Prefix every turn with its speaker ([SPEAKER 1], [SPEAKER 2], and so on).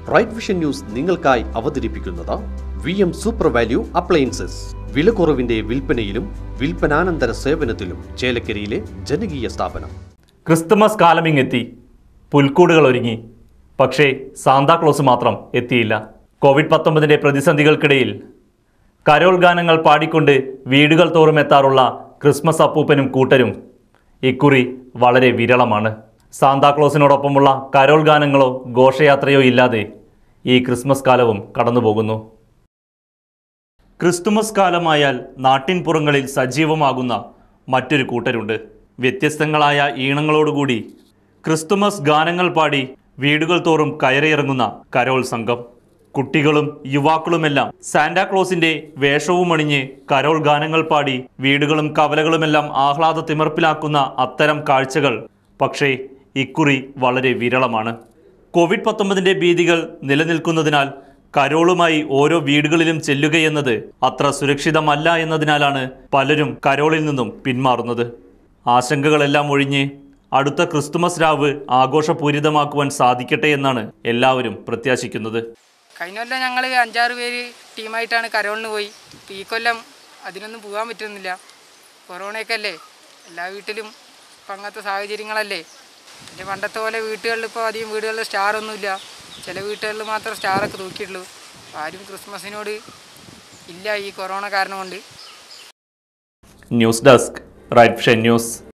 [SPEAKER 1] right vision news നിങ്ങൾക്കായി അവതരിപ്പിക്കുന്നത് V M super value appliances വിലക്കുറവിന്റെ വിൽപ്പനയിലും വിൽപ്പനാനന്തര സേവനത്തിലും ചേലക്കരയിലെ ജനകീയ സ്ഥാപനം
[SPEAKER 2] ക്രിസ്തുമസ് കാലമിങ്ങെത്തി പുൽക്കൂടുകൾ ഒരുങ്ങി പക്ഷേ സാന്താക്ലോസ് മാത്രം എത്തിയില്ല കോവിഡ് പത്തൊമ്പതിൻ്റെ പ്രതിസന്ധികൾക്കിടയിൽ കരോൾ ഗാനങ്ങൾ പാടിക്കൊണ്ട് വീടുകൾ തോറും എത്താറുള്ള ക്രിസ്മസ് അപ്പൂപ്പനും കൂട്ടരും ഇക്കുറി വളരെ വിരളമാണ് സാന്താക്ലോസിനോടൊപ്പമുള്ള കരോൾ ഗാനങ്ങളോ ഘോഷയാത്രയോ ഇല്ലാതെ ഈ ക്രിസ്മസ് കാലവും കടന്നുപോകുന്നു ക്രിസ്തുമസ് കാലമായാൽ നാട്ടിൻപുറങ്ങളിൽ സജീവമാകുന്ന മറ്റൊരു കൂട്ടരുണ്ട് വ്യത്യസ്തങ്ങളായ ഈണങ്ങളോടുകൂടി ക്രിസ്തുമസ് ഗാനങ്ങൾ പാടി വീടുകൾ തോറും കയറിയിറങ്ങുന്ന കരോൾ സംഘം കുട്ടികളും യുവാക്കളുമെല്ലാം സാന്റാക്ലോസിന്റെ വേഷവും അണിഞ്ഞ് കരോൾ ഗാനങ്ങൾ പാടി വീടുകളും കവലകളുമെല്ലാം ആഹ്ലാദ തിമിർപ്പിലാക്കുന്ന അത്തരം കാഴ്ചകൾ പക്ഷേ ഇക്കുറി വളരെ വിരളമാണ് കോവിഡ് പത്തൊമ്പതിന്റെ ഭീതികൾ നിലനിൽക്കുന്നതിനാൽ കരോളുമായി ഓരോ വീടുകളിലും ചെല്ലുകയെന്നത് അത്ര സുരക്ഷിതമല്ല എന്നതിനാലാണ് പലരും കരോളിൽ നിന്നും പിന്മാറുന്നത് ആശങ്കകളെല്ലാം ഒഴിഞ്ഞ് അടുത്ത ക്രിസ്തുമസ് രാവ് ആഘോഷപൂരിതമാക്കുവാൻ സാധിക്കട്ടെ എന്നാണ് എല്ലാവരും പ്രത്യാശിക്കുന്നത്
[SPEAKER 3] കഴിഞ്ഞ കൊല്ലം ഞങ്ങൾ അഞ്ചാറ് പേര് ടീമായിട്ടാണ് കരോളിന് പോയി ഇപ്പം ഈ കൊല്ലം അതിനൊന്നും പോകാൻ പറ്റുന്നില്ല കൊറോണയൊക്കെ അല്ലേ എല്ലാ വീട്ടിലും ഇപ്പം അങ്ങനത്തെ സാഹചര്യങ്ങളല്ലേ പിന്നെ പണ്ടത്തെ പോലെ വീട്ടുകളിൽ ഇപ്പോൾ അധികം വീടുകളിൽ സ്റ്റാറൊന്നുമില്ല ചില വീട്ടുകളിൽ മാത്രം സ്റ്റാറൊക്കെ തൂക്കിയിട്ടുള്ളൂ അപ്പോൾ ആരും ക്രിസ്മസിനോട് ഇല്ല ഈ കൊറോണ കാരണം കൊണ്ട്
[SPEAKER 2] ന്യൂസ് ഡെസ്ക് റൈറ്റ് ഷൻ ന്യൂസ്